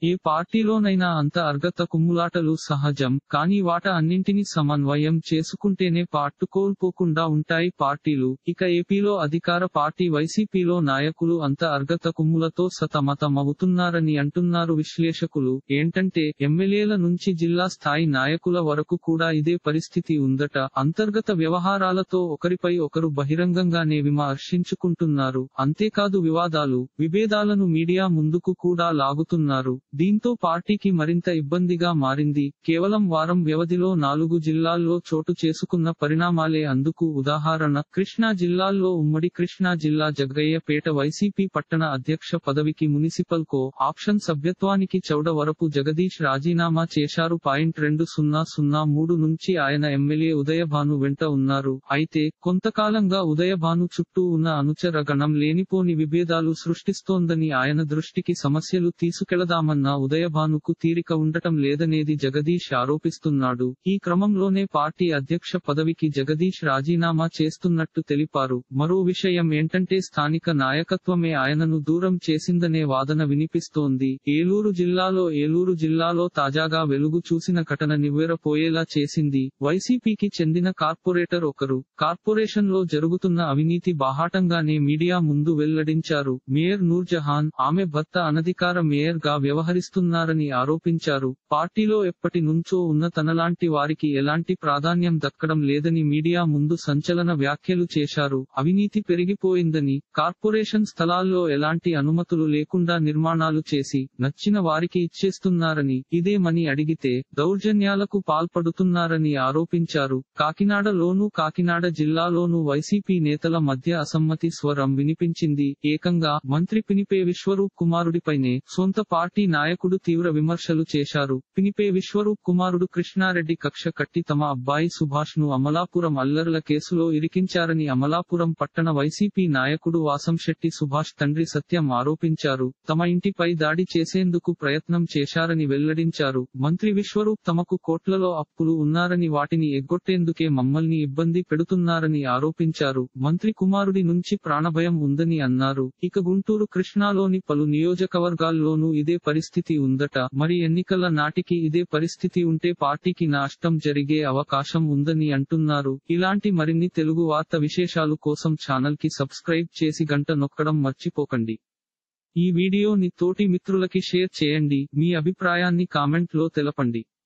ఏ పార్టీలోనైనా అంత అర్గత కుమ్ములాటలు సహజం కానీ వాట అన్నింటినీ సమన్వయం చేసుకుంటేనే పాట్టుకోల్పోకుండా ఉంటాయి పార్టీలు ఇక ఏపీలో అధికార పార్టీ వైసీపీలో నాయకులు అంత అర్గత కుమ్ములతో సతమతమవుతున్నారని అంటున్నారు విశ్లేషకులు ఏంటంటే ఎమ్మెల్యేల నుంచి జిల్లా స్థాయి నాయకుల వరకు కూడా ఇదే పరిస్థితి ఉందట అంతర్గత వ్యవహారాలతో ఒకరిపై ఒకరు బహిరంగంగానే విమర్శించుకుంటున్నారు అంతేకాదు వివాదాలు విభేదాలను మీడియా ముందుకు కూడా లాగుతున్నారు దీంతో పార్టీకి మరింత ఇబ్బందిగా మారింది కేవలం వారం వ్యవధిలో నాలుగు జిల్లాల్లో చోటు చేసుకున్న పరిణామాలే అందుకు ఉదాహరణ కృష్ణా జిల్లాల్లో ఉమ్మడి కృష్ణా జిల్లా జగ్గయ్యపేట వైసీపీ పట్టణ అధ్యక్ష పదవికి మున్సిపల్ కో ఆప్షన్ సభ్యత్వానికి చౌడవరపు జగదీష్ రాజీనామా చేశారు పాయింట్ రెండు సున్నా సున్నా మూడు నుంచి ఆయన ఎమ్మెల్యే ఉదయభాను వెంట ఉన్నారు అయితే కొంతకాలంగా ఉదయభాను చుట్టూ ఉన్న అనుచర గణం లేనిపోని విభేదాలు సృష్టిస్తోందని ఆయన దృష్టికి సమస్యలు తీసుకెళదామన్న ఉదయభానుకు తీరిక ఉండటం లేదనేది జగదీష్ ఆరోపిస్తున్నాడు ఈ క్రమంలోనే పార్టీ అధ్యక్ష పదవికి జగదీష్ రాజీనామా చేస్తున్నట్టు తెలిపారు మరో విషయం ఏంటంటే స్థానిక నాయకత్వమే ఆయనను దూరం చేసిందనే వాదన వినిపిస్తోంది ఏలూరు జిల్లాలో ఏలూరు జిల్లాలో తాజాగా వెలుగు చూసిన ఘటన నివ్వెరపోయేలా చేసింది వైసీపీకి చెందిన కార్పొరేటర్ ఒకరు కార్పొరేషన్ లో జరుగుతున్న అవినీతి బాహాటంగానే మీడియా ముందు వెల్లడించారు మేయర్ నూర్జహాన్ ఆమె భర్త అనధికార మేయర్ గా వ్యవహరిస్తున్నారని ఆరోపించారు పార్టీలో ఎప్పటి నుంచో ఉన్న తనలాంటి వారికి ఎలాంటి ప్రాధాన్యం దక్కడం లేదని మీడియా ముందు సంచలన వ్యాఖ్యలు చేశారు అవినీతి పెరిగిపోయిందని కార్పొరేషన్ స్థలాల్లో ఎలాంటి అనుమతులు లేకుండా నిర్మాణాలు చేసి నచ్చిన వారికి ఇచ్చేస్తున్నారని ఇదేమని అడిగితే దౌర్జన్యాలకు పాల్పడుతున్నారని ఆరోపించారు కాకినాడలోనూ కాకినాడ జిల్లాలోనూ వైసీపీ నేతల మధ్య అసమ్మతి స్వరం వినిపించింది ఏకంగా మంత్రి పినిపే విశ్వరూప్ కుమారుడిపైనే సొంత పార్టీ నాయకుడు తీవ్ర విమర్శలు చేశారు పినిపే విశ్వరూప్ కుమారుడు కృష్ణారెడ్డి కక్ష కట్టి తమ అబ్బాయి సుభాష్ ను అమలాపురం అల్లర్ల కేసులో ఇరికించారని అమలాపురం పట్టణ వైసీపీ నాయకుడు వాసంశెట్టి సుభాష్ తండ్రి సత్యం ఆరోపించారు తమ ఇంటిపై దాడి చేసేందుకు ప్రయత్నం చేశారని వెల్లడించారు మంత్రి విశ్వరూప్ తమకు కోట్లలో అప్పులు ఉన్నారని వాటిని ఎగ్గొట్టేందుకే మమ్మల్ని ఇబ్బంది పెడుతున్నారని ఆరోపించారు మంత్రి కుమారుడి నుంచి ప్రాణభయం ఉందని అన్నారు ఇక గుంటూరు కృష్ణాలోని పలు నియోజకవర్గాల్లోనూ ఇదే పరిస్థితి ఉందట మరి ఎన్నికల నాటికి ఇదే పరిస్థితి ఉంటే పార్టీకి నష్టం జరిగే అవకాశం ఉందని అంటున్నారు ఇలాంటి మరిన్ని తెలుగు వార్త విశేషాలు కోసం ఛానల్ కి సబ్స్క్రైబ్ చేసి గంట నొక్కడం మర్చిపోకండి ఈ వీడియోని తోటి మిత్రులకి షేర్ చేయండి మీ అభిప్రాయాన్ని కామెంట్ లో తెలపండి